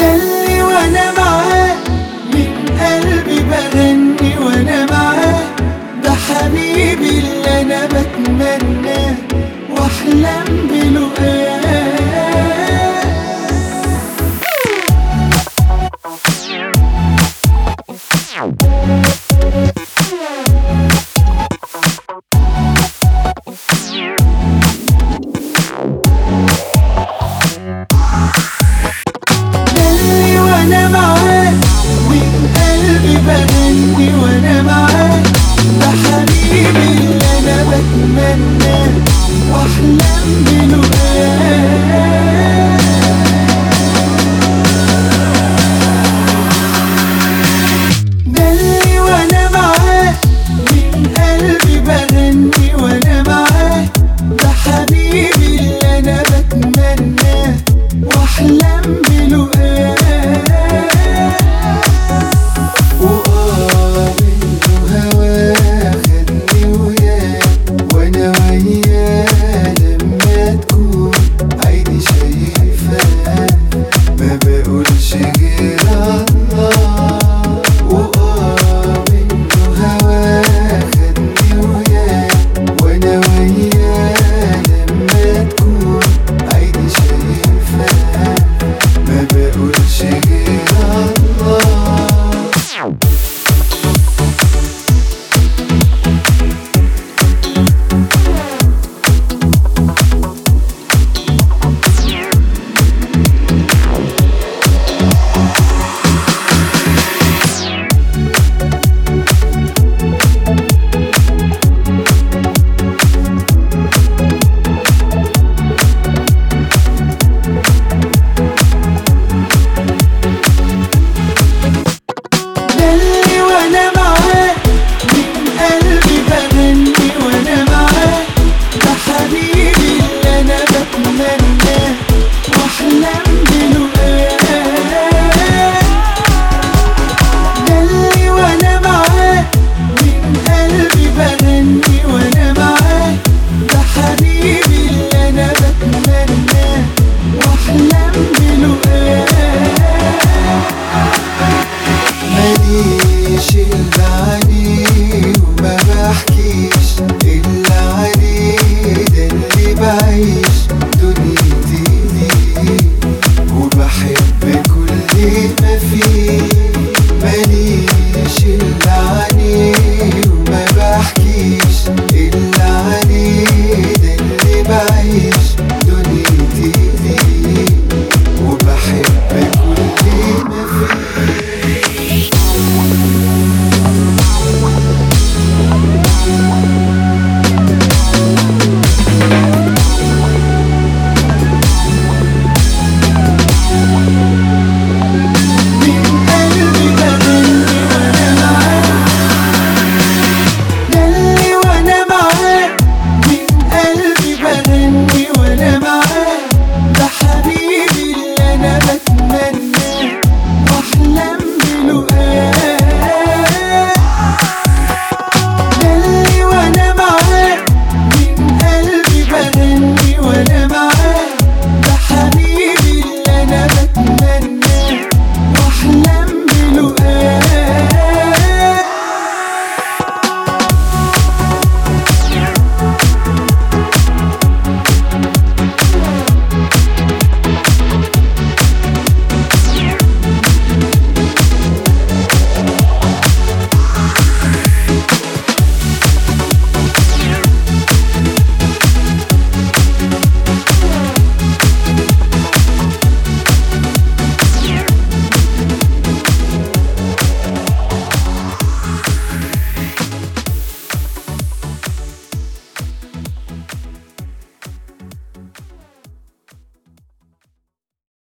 ده اللي وانا معاه من قلبي بغني وانا معاه ده حبيبي اللي انا بتمناه واحلم بلقاه ده اللي وانا معاه من قلبي بغني وانا معاه ده حبيبي اللي انا بتمناه واحلم بلقاه ده اللي وانا معاه من قلبي بغني وانا معاه ده حبيبي اللي انا بتمناه واحلم بلقاه وآه منه هواه خدني وياه وانا وياه لما تكون عيني شايفاه ما بقولش غير الله وآه منه هواه خدني وياه وانا وياه لما تكون عيني شايفاه ما بقولش غير الله ده اللي وانا معاه من قلبي بغني وانا معاه ده حبيبي اللي انا بتمناه واحلم بلقاه ده اللي وانا معاه من قلبي بغني وانا معاه ده حبيبي اللي انا بتمناه واحلم بلقاه ماليش إلا عليه وما بحكيش إلا عليه ده اللي بعيش دنيتي ليه وبحب كل ما فيه